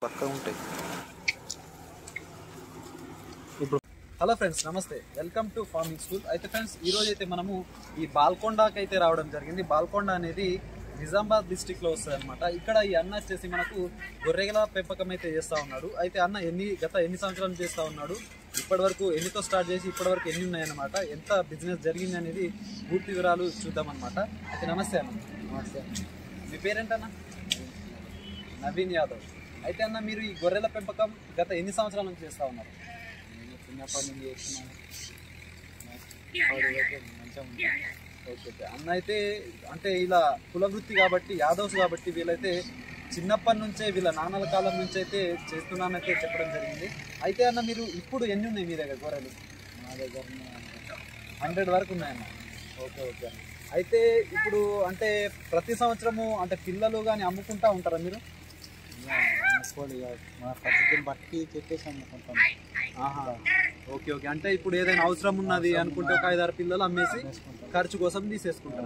పక్కగా ఉంటాయి hello friends నమస్తే వెల్కమ్ టు ఫార్మింగ్ స్కూల్ అయితే ఫ్రెండ్స్ ఈ రోజు అయితే మనము ఈ బాల్కొండకి అయితే రావడం జరిగింది బాల్కొండ అనేది నిజామాబాద్ డిస్టిక్ లో వస్తుంది అనమాట ఇక్కడ ఈ అన్న వచ్చేసి మనకు గొర్రెల పెంపకం అయితే చేస్తా ఉన్నాడు అయితే అన్న ఎన్ని గత ఎన్ని సంవత్సరాలు చేస్తా ఉన్నాడు ఇప్పటి వరకు ఎన్నితో స్టార్ట్ చేసి ఇప్పటి వరకు ఎన్ని ఉన్నాయన్నమాట ఎంత బిజినెస్ జరిగింది అనేది పూర్తి వివరాలు చూద్దాం అనమాట అయితే నమస్తే అన్న నమస్తే మీ పేరేంటన్నా నవీన్ యాదవ్ అయితే అన్న మీరు ఈ గొర్రెల పెంపకం గత ఎన్ని సంవత్సరాల నుంచి చేస్తా ఉన్నారు నేను చిన్నప్పటి నుంచి చేస్తున్నాను మంచిగా ఉంది ఓకే ఓకే. అన్న అయితే అంటే ఇలా కుల వృత్తి కాబట్టి యాదవ్స్ కాబట్టి వీళ్ళైతే చిన్నప్పటి నుంచే వీళ్ళ నాన్నల కాలం నుంచి అయితే చేస్తున్నానైతే చెప్పడం జరిగింది అయితే అన్న మీరు ఇప్పుడు ఎన్ని ఉన్నాయి మీ దగ్గర గొర్రెలు మా దగ్గర హండ్రెడ్ వరకు ఉన్నాయన్న ఓకే ఓకే అన్న అయితే ఇప్పుడు అంటే ప్రతి సంవత్సరము అంటే పిల్లలు కానీ అమ్ముకుంటా ఉంటారా మీరు అనుకోడు మన పద్ధతిని బట్టి చెప్పేసి అమ్ముకుంటాం ఆహా ఓకే ఓకే అంటే ఇప్పుడు ఏదైనా అవసరం ఉన్నది అనుకుంటే ఒక ఐదారు పిల్లలు అమ్మేసి వేసుకుంటాం ఖర్చు కోసం తీసేసుకుంటారు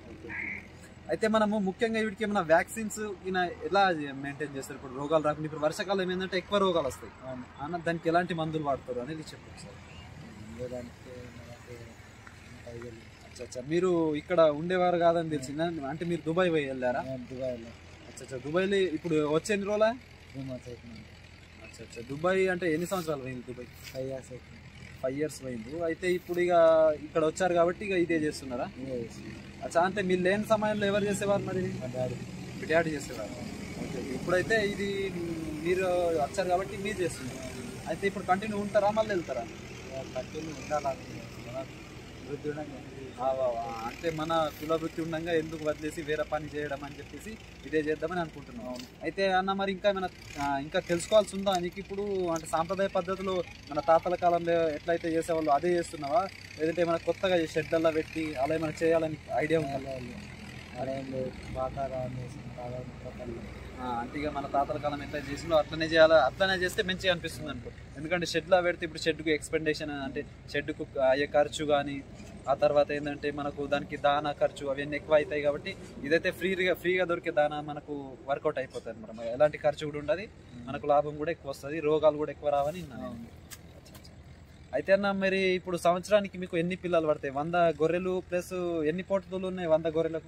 అయితే మనము ముఖ్యంగా వీటికి ఏమైనా వ్యాక్సిన్స్ ఈయన ఎలా మెయింటైన్ చేస్తారు ఇప్పుడు రోగాలు రాకుండా ఇప్పుడు వర్షాకాలం ఏంటంటే ఎక్కువ రోగాలు వస్తాయి అవును. అన్న దానికి ఎలాంటి మందులు వాడతారు అనేది చెప్పండి సార్ లేదంటే మనకు ఐదు అచ్చా అచ్చా మీరు ఇక్కడ ఉండేవారు కాదని తెలిసిందా అంటే మీరు దుబాయ్ పోయి వెళ్ళారా దుబాయ్లో అచ్చా అచ్చా దుబాయ్లో ఇప్పుడు వచ్చే ఎన్ని రోజులా త్రీ మంత్స్ అవుతుంది అచ్చా అచ్చా దుబాయ్ అంటే ఎన్ని సంవత్సరాలు పోయింది దుబాయ్ ఫైవ్ ఇయర్స్ అవుతుంది ఫైవ్ ఇయర్స్ పోయింది అయితే ఇప్పుడు ఇక ఇక్కడ వచ్చారు కాబట్టి ఇక ఇదే చేస్తున్నారా ఇదే చేస్తుంది. అచ్చా అంటే మీరు లేని సమయంలో ఎవరు చేసేవారు మరి మా డాడీ మీ డాడీ చేసేవారు ఓకే ఇప్పుడైతే ఇది మీరు వచ్చారు కాబట్టి మీరు చేస్తున్నారు అయితే ఇప్పుడు కంటిన్యూ ఉంటారా మళ్ళీ వెళ్తారా కట్టిలు ఉండాలి మన వృద్ధి ఉండగా ఆ, ఆ, ఆ, అంటే మన కుల వృత్తి ఉండగా ఎందుకు వదిలేసి వేరే పని చేయడం అని చెప్పేసి ఇదే చేద్దామని అనుకుంటున్నాం అయితే అన్న మరి ఇంకా ఏమైనా ఆ, ఇంకా తెలుసుకోవాల్సి ఉందా నీకు ఇప్పుడు అంటే సాంప్రదాయ పద్ధతిలో మన తాతల కాలంలో ఎట్లయితే చేసేవాళ్ళు అదే చేస్తున్నావా లేదంటే ఏమైనా కొత్తగా షెడ్డల్లా పెట్టి అలా ఏమైనా చేయాలని ఐడియా ఉందా అరేంలు వాతావరణం వేసుకుంటారు ఆ, అంటే ఇక మన తాతల కాలం ఎంత చేసిందో అట్లనే చేయాలి అట్లనే చేస్తే మంచిగా అనిపిస్తుంది అనుకో ఎందుకంటే షెడ్లో పెడితే ఇప్పుడు షెడ్కు ఎక్స్పెండేషన్ అంటే షెడ్కు అయ్యే ఖర్చు కానీ ఆ తర్వాత ఏంటంటే మనకు దానికి దానా ఖర్చు అవన్నీ ఎక్కువ అవుతాయి కాబట్టి ఇదైతే ఫ్రీగా ఫ్రీగా దొరికే దానా మనకు వర్కౌట్ అయిపోతుంది అనమాట ఎలాంటి ఖర్చు కూడా ఉండదు మనకు లాభం కూడా ఎక్కువ వస్తుంది రోగాలు కూడా ఎక్కువ రావని విన్నాను. అచ్చా, అచ్చా. అయితే అన్న మరి ఇప్పుడు సంవత్సరానికి మీకు ఎన్ని పిల్లలు పడతాయి వంద గొర్రెలు ప్లస్ ఎన్ని పోతులు ఉన్నాయి వంద గొర్రెలకు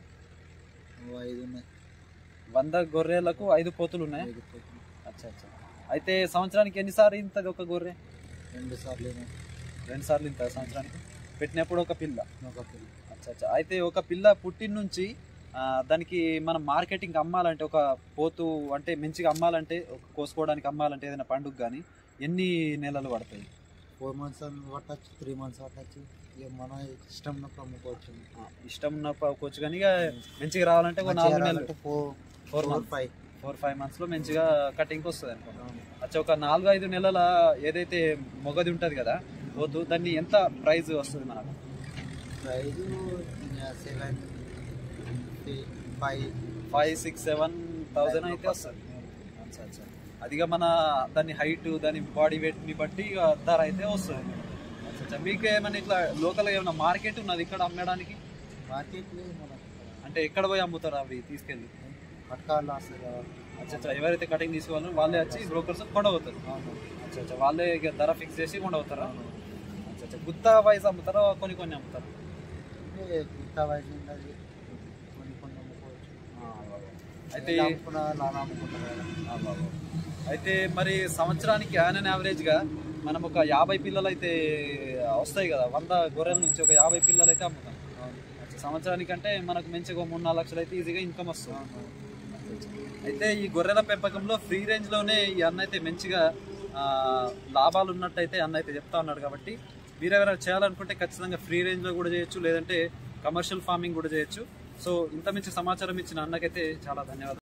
ఐదు ఉన్నాయి వంద గొర్రెలకు ఐదు పోతులు ఉన్నాయి ఐదు పోతుంది. అచ్చా అచ్చా అయితే సంవత్సరానికి ఎన్నిసార్లు ఇంతది ఒక గొర్రె రెండు సార్లు రెండు సార్లు ఇంత సంవత్సరానికి పెట్టినప్పుడు ఒక పిల్ల ఒక పిల్ల అచ్చా అచ్చా అయితే ఒక పిల్ల పుట్టిన నుంచి ఆ, దానికి మనం మార్కెటింగ్ అమ్మాలంటే ఒక పోతు అంటే మంచిగా అమ్మాలంటే ఒక కోసుకోవడానికి అమ్మాలంటే ఏదైనా పండుగ కానీ ఎన్ని నెలలు పడతాయి ఫోర్ మంత్స్ పట్టచ్చు త్రీ మంత్స్ పట్టచ్చు ఇక మన ఇష్టం ఉన్నప్పుడు అమ్ముకోవచ్చు ఆ, ఇష్టం ఉన్నప్పుడు అవ్వచ్చు కానీ ఇక మంచిగా రావాలంటే ఒక నాలుగు నెలలు four four four months five four five months లో మంచిగా కటింగ్ వస్తుంది అనుకో అచ్చా ఒక నాలుగు ఐదు నెలల ఏదైతే మొగది ఉంటది కదా పోతు దాన్ని ఎంత ప్రైస్ వస్తుంది మనకు price seven five five six seven thousand అయితే వస్తుంది అచ్చా అచ్చా అదిగా మన దాని హైట్ దాని బాడీ వెయిట్ ని బట్టి ఇక ధర అయితే వస్తుంది అచ్చా అచ్చా మీకు ఏమైనా ఇట్లా లోకల్ ఏమైనా మార్కెట్ ఉన్నది ఇక్కడ అమ్మడానికి మార్కెట్లో మనకు అంటే ఎక్కడ పోయి అమ్ముతారు అవి తీసుకెళ్ళి పట్కాలు వస్తుంది కదా అచ్చా అచ్చా ఎవరైతే కటింగ్ తీసుకోవాలో వాళ్ళే వచ్చి బ్రోకర్స్ కొండవుతారు అచ్చా అచ్చా వాళ్ళే ఇక ధర ఫిక్స్ చేసి కొండవుతారా అచ్చా అచ్చా గుత్త వైజ్ అమ్ముతారా కొన్ని కొన్ని అమ్ముతారు అంటే గుత్త వయసు ఉన్నది కొన్ని కొన్ని అమ్ముకోవచ్చు అయితే ఎలా అమ్ముకున్నా లాగా అమ్ముకుంటారు కదా ఆ బాబు. అయితే మరి సంవత్సరానికి ఆన్ అండ్ యావరేజ్ గా మనం ఒక యాభై పిల్లలు అయితే వస్తాయి కదా వంద గొర్రెల నుంచి ఒక యాభై పిల్లలు అయితే అమ్ముతాం అచ్చా, సంవత్సరానికి అంటే మనకు మంచిగా ఒక మూడు నాలుగు లక్షలు అయితే ఈజీగా ఇన్కమ్ వస్తుంది అయితే ఈ గొర్రెల పెంపకంలో ఫ్రీ రేంజ్ లోనే ఈ అన్న అయితే మంచిగా ఆ, లాభాలు ఉన్నట్టయితే అన్న అయితే చెప్తా ఉన్నాడు కాబట్టి మీరు ఎవరైనా చేయాలనుకుంటే ఖచ్చితంగా ఫ్రీ రేంజ్ లో కూడా చేయొచ్చు లేదంటే కమర్షియల్ ఫార్మింగ్ కూడా చేయొచ్చు సో ఇంత మంచి సమాచారం ఇచ్చిన అన్నకైతే చాలా ధన్యవాదాలు